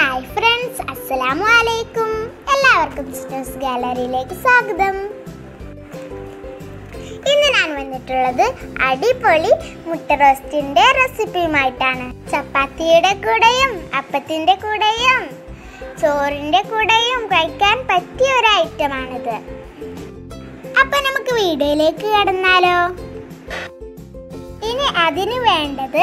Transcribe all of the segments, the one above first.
Hi friends അസ്സലാമു അലൈക്കും എല്ലാവർക്കും സിസ്റ്റേഴ്സ് ഗാലറിയിലേക്ക് സ്വാഗതം ഇന്ന് ഞാൻ വന്നിട്ടുള്ളത് അടിപൊളി മുട്ട റോസ്റ്റിന്റെ റെസിപ്പിയുമായിട്ടാണ് ചപ്പാത്തിയുടെ കൂടെയും അപ്പത്തിന്റെ കൂടെയും ചോറിന്റെ കൂടെയും കഴിക്കാൻ പറ്റിയ ഒരു ഐറ്റമാണിത് അപ്പൊ നമുക്ക് വീഡിയോയിലേക്ക് കടന്നാലോ ഇനി അതിന് വേണ്ടത്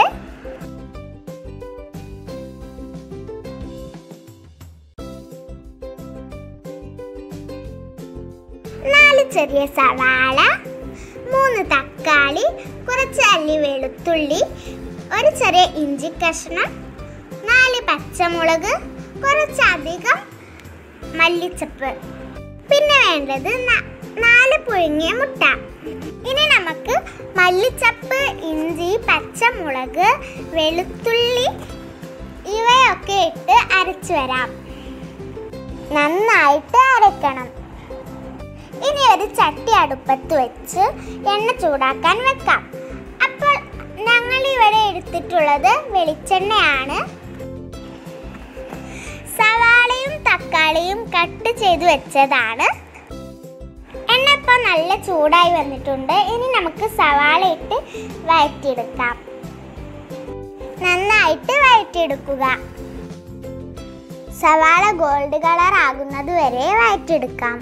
നാല് ചെറിയ സവാള മൂന്ന് തക്കാളി കുറച്ച് അല്ലി വെളുത്തുള്ളി ഒരു ചെറിയ ഇഞ്ചി കഷ്ണം നാല് പച്ചമുളക് കുറച്ചധികം മല്ലിച്ചപ്പ് പിന്നെ വേണ്ടത് ന- നാല് പുഴുങ്ങിയ മുട്ട ഇനി നമുക്ക് മല്ലിച്ചപ്പ് ഇഞ്ചി പച്ചമുളക് വെളുത്തുള്ളി ഇവയൊക്കെ ഇട്ട് അരച്ചു വരാം നന്നായിട്ട് അരക്കണം ഇനി ഒരു ചട്ടി അടുപ്പത്ത് വെച്ച് എണ്ണ ചൂടാക്കാൻ വെക്കാം അപ്പോൾ ഞങ്ങൾ ഇവിടെ എടുത്തിട്ടുള്ളത് വെളിച്ചെണ്ണയാണ് സവാളയും തക്കാളിയും കട്ട് ചെയ്ത് വെച്ചതാണ് എണ്ണ ഇപ്പോൾ നല്ല ചൂടായി വന്നിട്ടുണ്ട് ഇനി നമുക്ക് സവാള ഇട്ട് വഴറ്റിയെടുക്കാം നന്നായിട്ട് വഴറ്റിയെടുക്കുക സവാള ഗോൾഡ് കളർ ആകുന്നത് വരെ വഴറ്റിയെടുക്കാം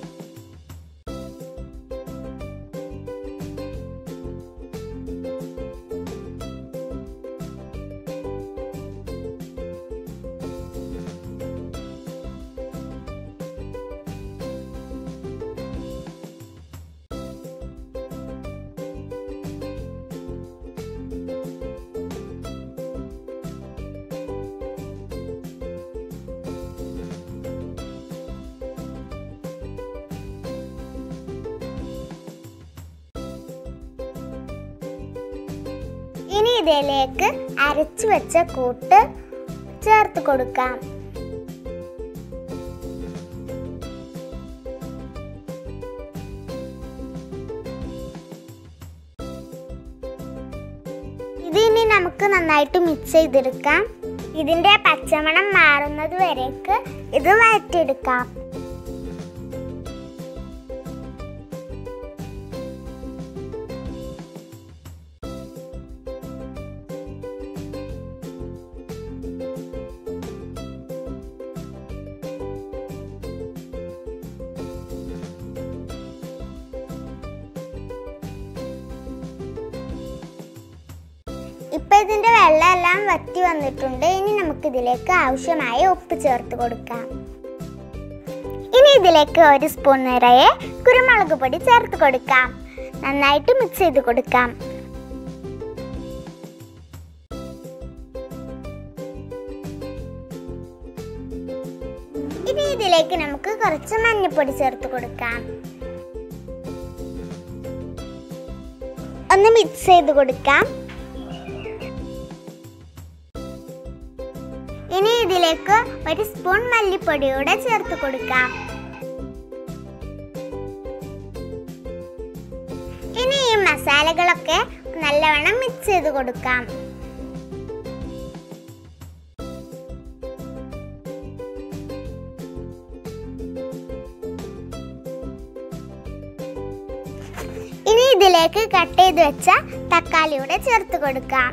ഇനി ഇതിലേക്ക് അരച്ചു വെച്ച കൂട്ട് ചേർത്ത് കൊടുക്കാം ഇതിനി നമുക്ക് നന്നായിട്ട് മിക്സ് ചെയ്തെടുക്കാം ഇതിന്റെ പച്ചമണം മാറുന്നത് വരേക്ക് ഇത് വഴറ്റിയെടുക്കാം ഇപ്പൊ ഇതിന്റെ വെള്ളമെല്ലാം വറ്റി വന്നിട്ടുണ്ട് ഇനി നമുക്ക് ഇതിലേക്ക് ആവശ്യമായ ഉപ്പ് ചേർത്ത് കൊടുക്കാം ഇനി ഇതിലേക്ക് ഒരു സ്പൂൺ നിറയെ കുരുമുളക് പൊടി ചേർത്ത് കൊടുക്കാം നന്നായിട്ട് മിക്സ് ചെയ്ത് കൊടുക്കാം ഇനി ഇതിലേക്ക് നമുക്ക് കുറച്ച് മഞ്ഞൾപ്പൊടി ചേർത്ത് കൊടുക്കാം ഒന്ന് മിക്സ് ചെയ്ത് കൊടുക്കാം ഇനി ഇതിലേക്ക് ഒരു സ്പൂൺ മല്ലിപ്പൊടിയൂടെ ചേർത്ത് കൊടുക്കാം ഇനി ഈ മസാലകളൊക്കെ നല്ലവണ്ണം മിക്സ് ചെയ്ത് കൊടുക്കാം ഇനി ഇതിലേക്ക് കട്ട് ചെയ്ത് വെച്ച തക്കാളിയൂടെ ചേർത്ത് കൊടുക്കാം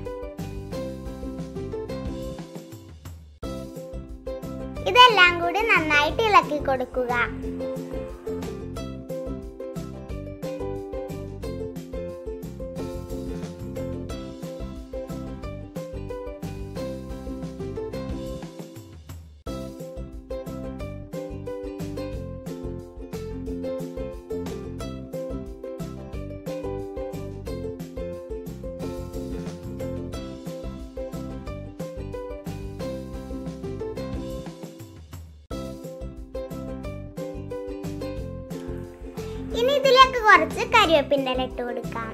ഇതെല്ലാം കൂടി നന്നായിട്ട് ഇളക്കി കൊടുക്കുക ഇനി ഇതിലേക്ക് കുറച്ച് കരിവേപ്പിൻ്റെ ഇല ഇട്ട് കൊടുക്കാം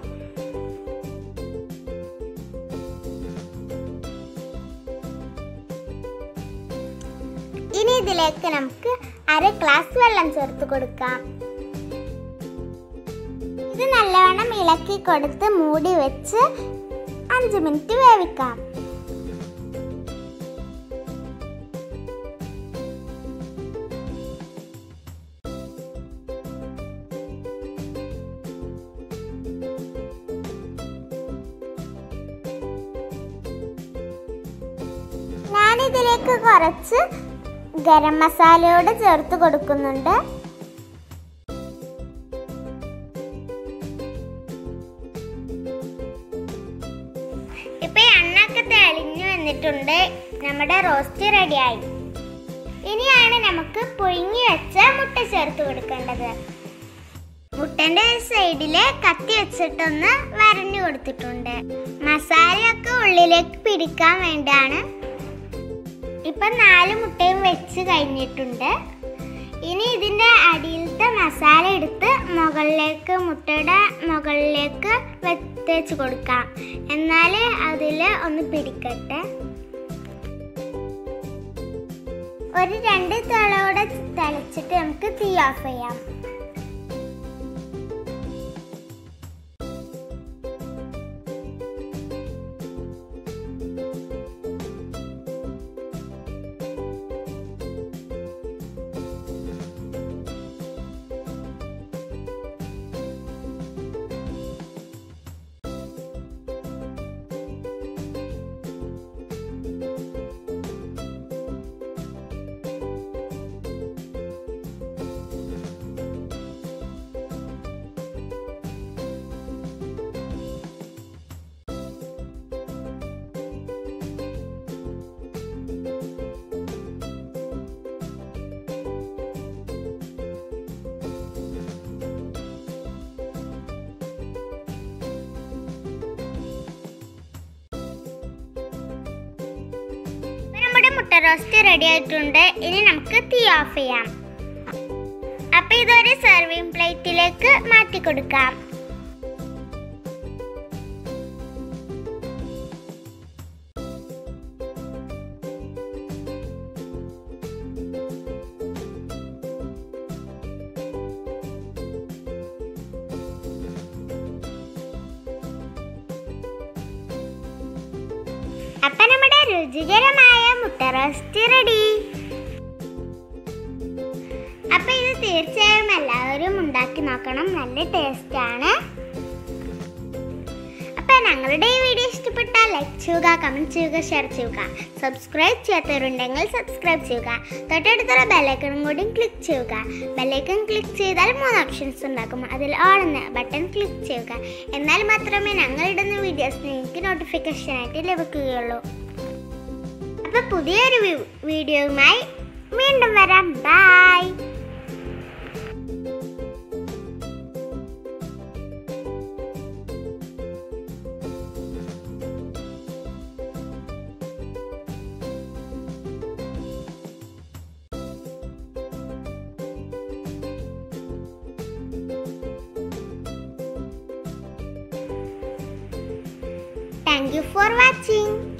ഇനി ഇതിലേക്ക് നമുക്ക് അര ഗ്ലാസ് വെള്ളം ചേർത്ത് കൊടുക്കാം ഇത് നല്ലവണ്ണം ഇളക്കി കൊടുത്ത് മൂടി വെച്ച് അഞ്ച് മിനിറ്റ് വേവിക്കാം ഇതിലേക്ക് കുറച്ച് ഗരം മസാലയോട് ചേർത്ത് കൊടുക്കുന്നുണ്ട് ഇപ്പൊ ഈ എണ്ണൊക്കെ തെളിഞ്ഞു വന്നിട്ടുണ്ട് നമ്മുടെ റോസ്റ്റ് റെഡിയായി ഇനിയാണ് നമുക്ക് പുഴുങ്ങി വെച്ച മുട്ട ചേർത്ത് കൊടുക്കേണ്ടത് മുട്ടന്റെ സൈഡില് കത്തി വെച്ചിട്ടൊന്ന് വരഞ്ഞു കൊടുത്തിട്ടുണ്ട് മസാലയൊക്കെ ഉള്ളിലേക്ക് പിടിക്കാൻ വേണ്ടിയാണ് ഇപ്പൊ നാല് മുട്ടയും വെച്ച് കഴിഞ്ഞിട്ടുണ്ട് ഇനി ഇതിന്റെ അടിയിലത്തെ മസാല എടുത്ത് മുകളിലേക്ക് മുട്ടയുടെ മുകളിലേക്ക് വെച്ച് കൊടുക്കാം എന്നാൽ അതിൽ ഒന്ന് പിടിക്കട്ടെ ഒരു രണ്ട് തിളയോടെ തിളച്ചിട്ട് നമുക്ക് തീ ഓഫ് ചെയ്യാം ഇപ്പൊ നമ്മുടെ മുട്ട റോസ്റ്റ് റെഡി ആയിട്ടുണ്ട് ഇനി നമുക്ക് തീ ഓഫ് ചെയ്യാം അപ്പൊ ഇതൊരു സെർവിങ് പ്ലേറ്റിലേക്ക് മാറ്റി കൊടുക്കാം അപ്പൊ നമ്മുടെ രുചികരമായ മുട്ട റോസ്റ്റ് റെഡി അപ്പൊ ഇത് തീർച്ചയായും എല്ലാവരും ഉണ്ടാക്കി നോക്കണം നല്ല ടേസ്റ്റ് ആണ് അപ്പൊ ഞങ്ങളുടെ ഈ വീഡിയോ ഇഷ്ടപ്പെട്ടാൽ ലൈക്ക് ചെയ്യുക കമന്റ് ചെയ്യുക ഷെയർ ചെയ്യുക സബ്സ്ക്രൈബ് ചെയ്യാത്തവരുണ്ടെങ്കിൽ സബ്സ്ക്രൈബ് ചെയ്യുക തൊട്ടടുത്തുള്ള ബെല്ലൈക്കണും കൂടി ക്ലിക്ക് ചെയ്യുക ബെല്ലൈക്കൺ ക്ലിക്ക് ചെയ്താൽ മൂന്ന് ഓപ്ഷൻസ് ഉണ്ടാക്കും അതിൽ ഓൾ എന്ന ബട്ടൺ ക്ലിക്ക് ചെയ്യുക എന്നാൽ മാത്രമേ ഞങ്ങളിടുന്ന വീഡിയോസ് നിങ്ങൾക്ക് നോട്ടിഫിക്കേഷൻ ആയിട്ട് ലഭിക്കുകയുള്ളൂ അപ്പൊ പുതിയൊരു വി- വീഡിയോയുമായി വീണ്ടും വരാം bye Thank you for watching.